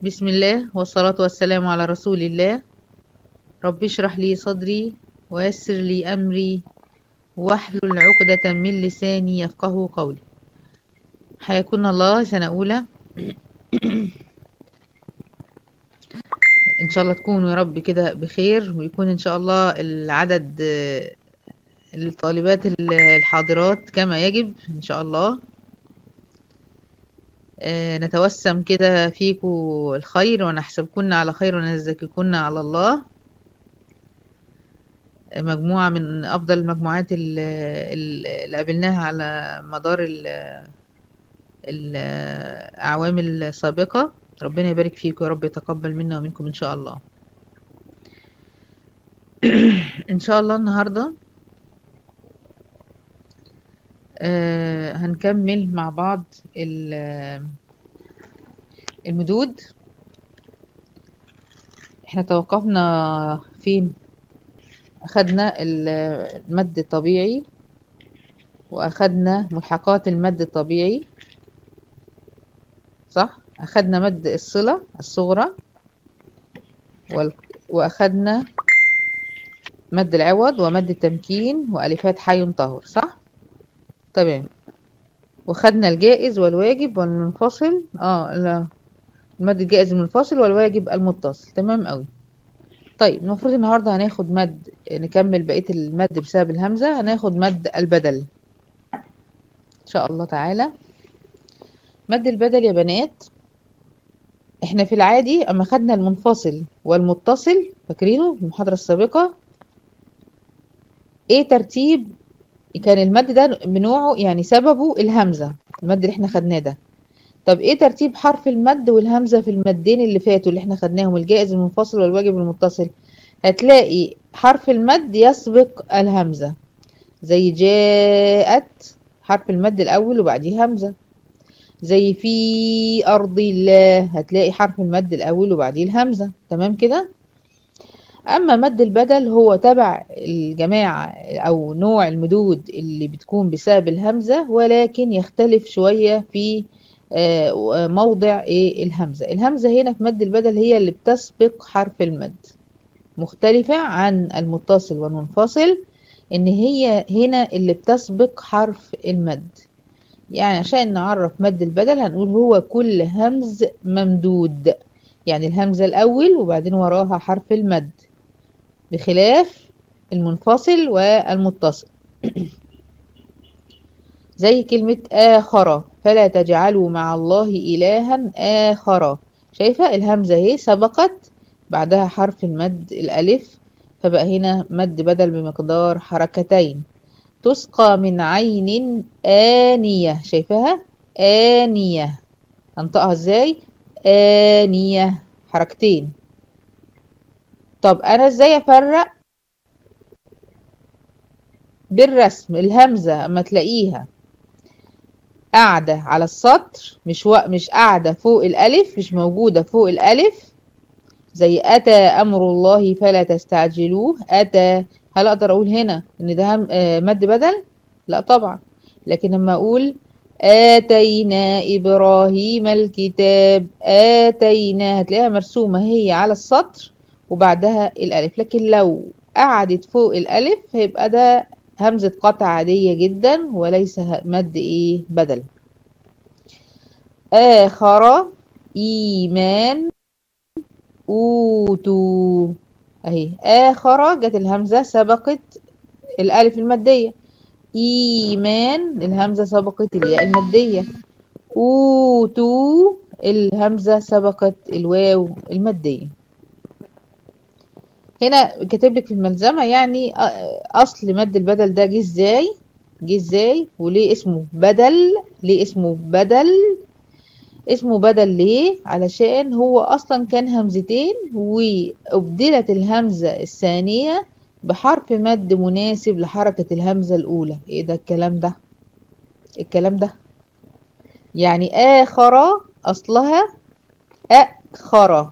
بسم الله والصلاة والسلام على رسول الله رب اشرح لي صدري ويسر لي أمري واحلل عقدة من لساني يفقه قولي حياكم الله سنة أولى إن شاء الله تكونوا يا رب كده بخير ويكون إن شاء الله العدد آه، الطالبات الحاضرات كما يجب إن شاء الله آه، نتوسم كده فيكم الخير ونحسبكن على خير ونزكيكن على الله آه، مجموعة من أفضل المجموعات ال- ال- اللي قابلناها على مدار ال- الأعوام السابقة ربنا يبارك فيكم يا رب يتقبل منا ومنكم إن شاء الله إن شاء الله النهاردة آه، هنكمل مع بعض ال- المدود احنا توقفنا فين أخدنا ال- المد الطبيعي وأخدنا ملحقات المد الطبيعي صح أخدنا مد الصلة الصغرى وال- وأخدنا مد العوض ومد التمكين وألفات حي طهر صح تمام وخدنا الجائز والواجب والمنفصل اه لا المد الجائز المنفصل والواجب المتصل تمام قوي طيب المفروض النهارده هناخد مد نكمل بقية المد بسبب الهمزة هناخد مد البدل ان شاء الله تعالى مد البدل يا بنات احنا في العادي اما خدنا المنفصل والمتصل فاكرينه في المحاضرة السابقة ايه ترتيب كان المد ده بنوعه يعني سببه الهمزة المد اللي احنا خدناه ده طب ايه ترتيب حرف المد والهمزة في المدين اللي فاتوا اللي احنا خدناهم الجائز المنفصل والواجب المتصل هتلاقي حرف المد يسبق الهمزة زي جاءت حرف المد الأول وبعديه همزة زي في أرض الله هتلاقي حرف المد الأول وبعديه الهمزة تمام كده أما مد البدل هو تبع الجماعة أو نوع المدود اللي بتكون بسبب الهمزة ولكن يختلف شوية في آه، موضع إيه الهمزة الهمزة هنا في مد البدل هي اللي بتسبق حرف المد مختلفة عن المتصل والمنفصل إن هي هنا اللي بتسبق حرف المد يعني عشان نعرف مد البدل هنقول هو كل همز ممدود يعني الهمزة الأول وبعدين وراها حرف المد بخلاف المنفصل والمتصل زي كلمة آخر فلا تجعلوا مع الله إلها آخر شايفة الهمزة اهي سبقت بعدها حرف المد الألف فبقى هنا مد بدل بمقدار حركتين تسقى من عين آنية شايفاها آنية انطقها ازاي آنية حركتين طب انا ازاي افرق بالرسم الهمزة اما تلاقيها قاعدة على السطر مش و... مش قاعدة فوق الألف مش موجودة فوق الألف زي أتى أمر الله فلا تستعجلوه أتى هل أقدر أقول هنا إن ده هم... آه، مد بدل؟ لا طبعا لكن لما أقول آتينا إبراهيم الكتاب آتينا هتلاقيها مرسومة هي على السطر وبعدها الألف لكن لو قعدت فوق الألف هيبقى ده همزة قطع عادية جدا وليس ه- مد إيه بدل آخر إيمان أوتوا أهي آخر جت الهمزة سبقت الألف المادية إيمان الهمزة سبقت الياء المادية أوتوا الهمزة سبقت الواو المادية هنا كاتب لك في الملزمة يعني أ- أصل مد البدل ده جه ازاي جه ازاي وليه اسمه بدل ليه اسمه بدل اسمه بدل ليه علشان هو أصلا كان همزتين وأبدلت الهمزة الثانية بحرف مد مناسب لحركة الهمزة الأولى ايه ده الكلام ده الكلام ده يعني آخر أصلها أخر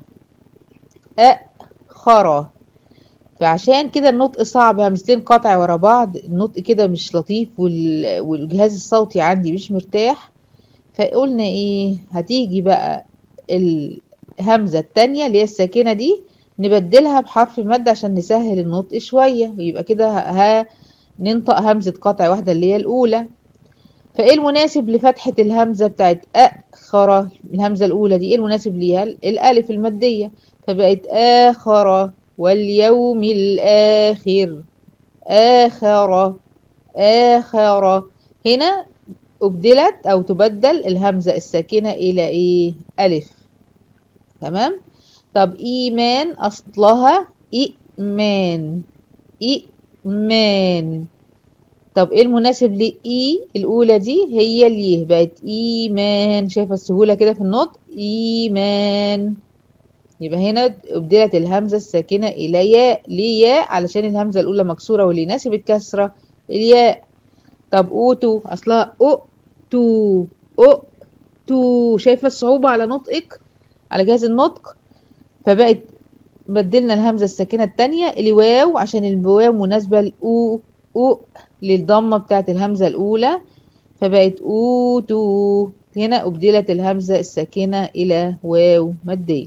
أخر فعشان كده النطق صعب همزتين قطع ورا بعض النطق كده مش لطيف وال... والجهاز الصوتي عندي مش مرتاح فقلنا ايه هتيجي بقى ال... الهمزة التانية اللي هي الساكنة دي نبدلها بحرف مد عشان نسهل النطق شوية ويبقى كده ها ننطق همزة قطع واحدة اللي هي الأولى فإيه المناسب لفتحة الهمزة بتاعت أخرة الهمزة الأولى دي إيه المناسب ليها الألف المادية فبقت آخرة واليوم الآخر آخرة آخرة هنا أبدلت أو تبدل الهمزة الساكنة إلى إيه ألف تمام طب إيمان أصلها إيمان إيمان طب إيه المناسب لإي الأولى دي هي اليه بقت إيمان شايفة السهولة كده في النطق إيمان يبقى هنا أبدلت الهمزة الساكنة إلى ياء ليه ياء علشان الهمزة الأولى مكسورة واللي يناسب الكسرة الياء طب أوتو أصلها أؤتو أؤتو شايفة الصعوبة على نطقك على جهاز النطق فبقت بدلنا الهمزة الساكنة التانية الواو عشان الواو مناسبة لأو أو للضمة بتاعت الهمزة الأولى فبقت أوتو هنا أبدلت الهمزة الساكنة إلى واو مادية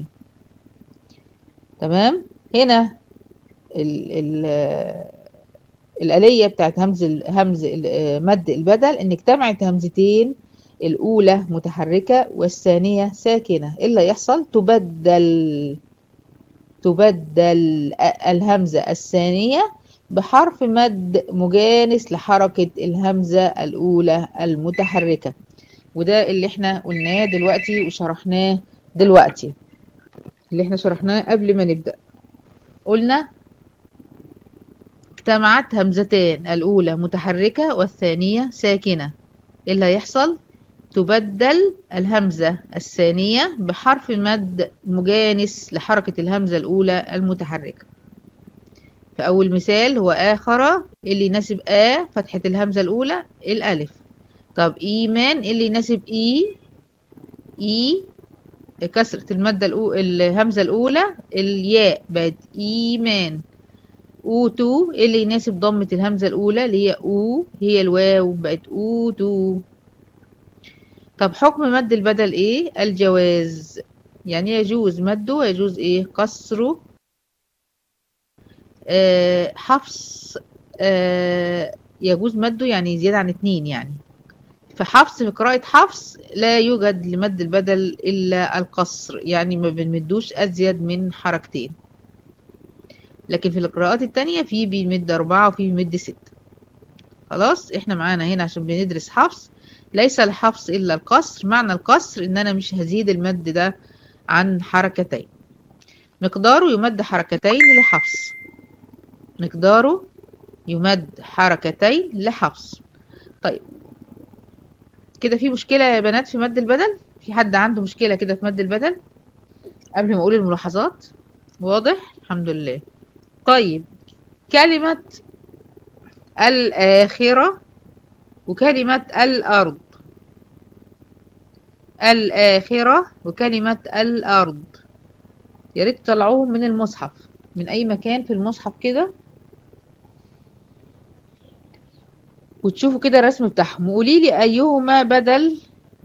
تمام هنا ال ال الآلية بتاعت همز همز مد البدل إن اجتمعت همزتين الأولى متحركة والثانية ساكنة إيه اللي يحصل تبدل تبدل الهمزة الثانية بحرف مد مجانس لحركة الهمزة الأولى المتحركة وده اللي احنا قلناه دلوقتي وشرحناه دلوقتي اللي احنا شرحناه قبل ما نبدأ قلنا اجتمعت همزتين الأولى متحركة والثانية ساكنة ايه اللي هيحصل تبدل الهمزة الثانية بحرف مد مجانس لحركة الهمزة الأولى المتحركة فأول مثال هو آخر اللي يناسب آ فتحة الهمزة الأولى الألف طب إيمان اللي يناسب إي إي كسرة المادة الأولى الهمزة الأولى الياء بقت إيمان أوتو اللي يناسب ضمة الهمزة الأولى اللي هي أو هي الواو بقت أوتو طب حكم مد البدل إيه؟ الجواز يعني يجوز مده ويجوز إيه؟ كسره آه حفص آه يجوز مده يعني زيادة عن اتنين يعني في حفص في قراءة حفص لا يوجد لمد البدل إلا القصر يعني ما بنمدوش أزيد من حركتين لكن في القراءات التانية في بيمد أربعة وفي بيمد ستة خلاص احنا معانا هنا عشان بندرس حفص ليس الحفص إلا القصر معنى القصر إن أنا مش هزيد المد ده عن حركتين مقداره يمد حركتين لحفص مقداره يمد حركتين لحفص طيب كده في مشكلة يا بنات في مد البدل في حد عنده مشكلة كده في مد البدل قبل ما أقول الملاحظات واضح الحمد لله طيب كلمة الآخرة وكلمة الأرض الآخرة وكلمة الأرض يا ريت تطلعوهم من المصحف من أي مكان في المصحف كده وتشوفوا كده الرسم بتاعهم وقولي لي أيهما بدل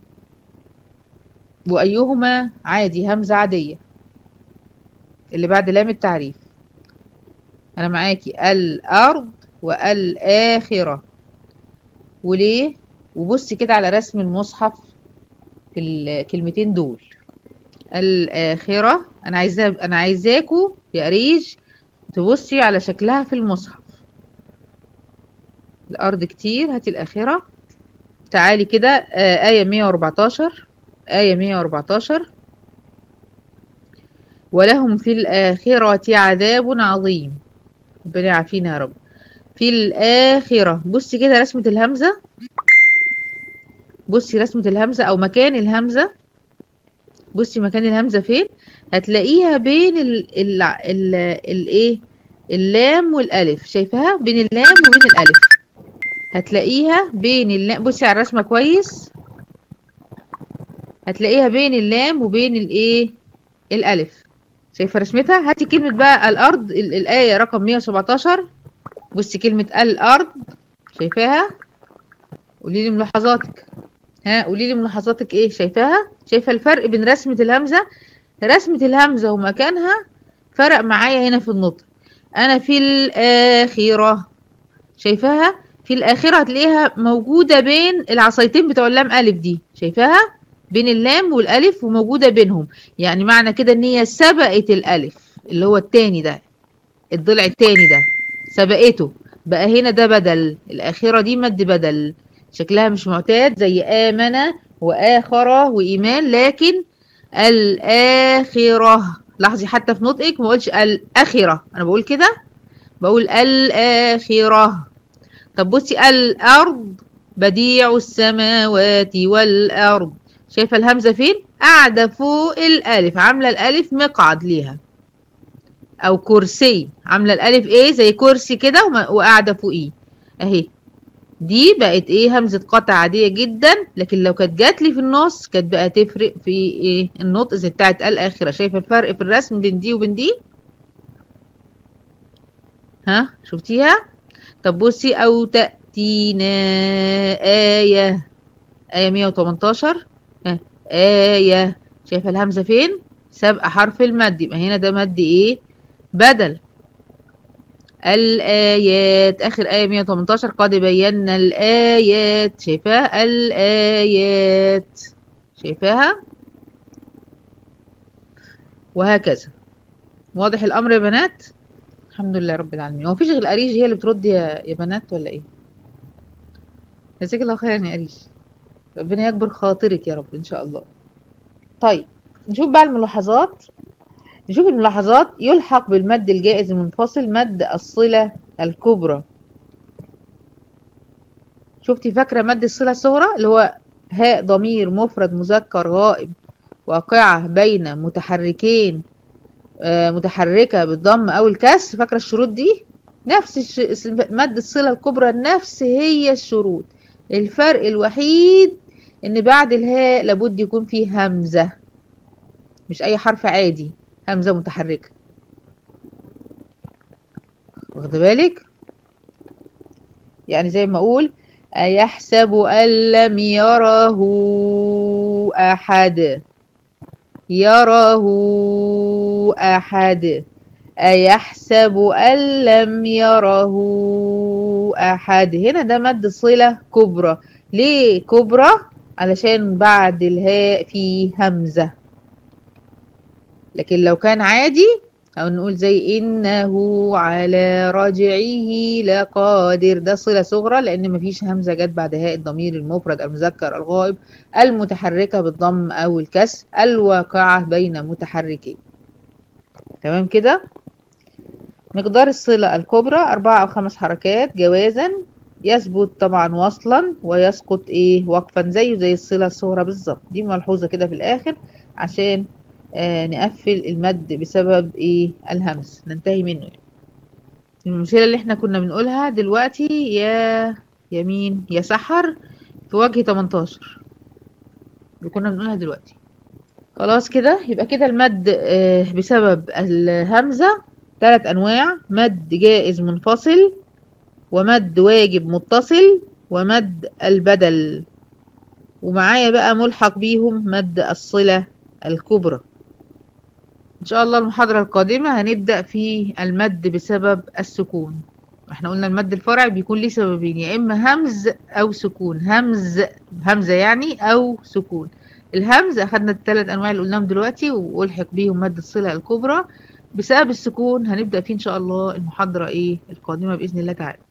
وأيهما عادي همزة عادية اللي بعد لام التعريف أنا معاكي الأرض والآخرة وليه وبصي كده على رسم المصحف في الكلمتين دول الآخرة أنا عايزاه أنا عايزاكوا يا ريج تبصي على شكلها في المصحف الأرض كتير هاتي الآخرة تعالي كده آه آية 114 آية 114 ولهم في الآخرة عذاب عظيم ربنا يعافينا يا رب في الآخرة بصي كده رسمة الهمزة بصي رسمة الهمزة أو مكان الهمزة بصي مكان الهمزة فين هتلاقيها بين ال ال ال الايه اللام والالف شايفاها بين اللام وبين الالف هتلاقيها بين اللام بصي على الرسمه كويس هتلاقيها بين اللام وبين الايه الالف شايفه رسمتها هاتي كلمه بقى الارض ال الايه رقم 117 بصي كلمه الارض شايفاها قولي لي ملاحظاتك ها قولي لي ملاحظاتك ايه شايفاها شايفه الفرق بين رسمه الهمزه رسمة الهمزة ومكانها فرق معايا هنا في النطق انا في الاخرة شايفاها في الاخرة هتلاقيها موجودة بين العصايتين بتوع اللام الف دي شايفاها بين اللام والالف وموجودة بينهم يعني معنى كده ان هي سبقت الالف اللي هو التاني ده الضلع التاني ده سبقته بقى هنا ده بدل الآخرة دي مد بدل شكلها مش معتاد زي آمن وآخرة وإيمان لكن الآخرة لاحظي حتى في نطقك ما قلتش الآخرة أنا بقول كده بقول الآخرة طب بصي الأرض بديع السماوات والأرض شايفة الهمزة فين؟ قاعدة فوق الألف عاملة الألف مقعد ليها او كرسي عامله الالف ايه زي كرسي كده وقاعده فوقيه اهي دي بقت ايه همزه قطع عاديه جدا لكن لو كانت جات لي في النص كانت بقى تفرق في ايه النطق زي بتاعت الاخره شايفه الفرق في الرسم بين دي وبين دي ها شفتيها طب بصي او تاتينا ايه ايه 118 ها ايه شايفه الهمزه فين سابقه حرف المد يبقى هنا ده مد ايه بدل الآيات آخر آية 118 قد بينا الآيات شايفاها الآيات شايفاها وهكذا واضح الأمر يا بنات الحمد لله رب العالمين هو مفيش غير الأريج هي اللي بترد يا, يا بنات ولا إيه جزاك الله خيرا يا أريج ربنا يكبر خاطرك يا رب إن شاء الله طيب نشوف بقى الملاحظات نشوف الملاحظات يلحق بالمد الجائز المنفصل مد الصلة الكبرى شفتي فاكرة مد الصلة الصغرى اللي هو هاء ضمير مفرد مذكر غائب واقعة بين متحركين آه متحركة بالضم أو الكسر فاكرة الشروط دي نفس الش... مد الصلة الكبرى نفس هي الشروط الفرق الوحيد ان بعد الهاء لابد يكون فيه همزة مش اي حرف عادي همزة متحركة واخد بالك يعني زي ما اقول أيحسب أن لم يره أحد يره أحد أيحسب أن لم يره أحد هنا ده مد صلة كبرى ليه كبرى علشان بعد الهاء في همزة لكن لو كان عادي أو نقول زي إنه على رجعه لقادر ده صلة صغرى لأن مفيش همزة جت بعد هاء الضمير المفرد المذكر الغائب المتحركة بالضم أو الكسر الواقعة بين متحركين تمام كده مقدار الصلة الكبرى أربعة أو خمس حركات جوازا يثبت طبعا وصلا ويسقط ايه وقفا زيه زي الصلة الصغرى بالظبط دي ملحوظة كده في الآخر عشان آه نقفل المد بسبب ايه الهمس ننتهي منه يعني. المشكلة اللي احنا كنا بنقولها دلوقتي يا يمين يا سحر في وجه 18 اللي كنا بنقولها دلوقتي خلاص كده يبقى كده المد آه بسبب الهمزة ثلاث أنواع مد جائز منفصل ومد واجب متصل ومد البدل ومعايا بقى ملحق بيهم مد الصلة الكبرى إن شاء الله المحاضرة القادمة هنبدأ في المد بسبب السكون احنا قلنا المد الفرعي بيكون ليه سببين يا إما همز أو سكون همز همزة يعني أو سكون الهمز أخدنا الثلاث أنواع اللي قلناهم دلوقتي وألحق بيهم مد الصلة الكبرى بسبب السكون هنبدأ فيه إن شاء الله المحاضرة إيه القادمة بإذن الله تعالى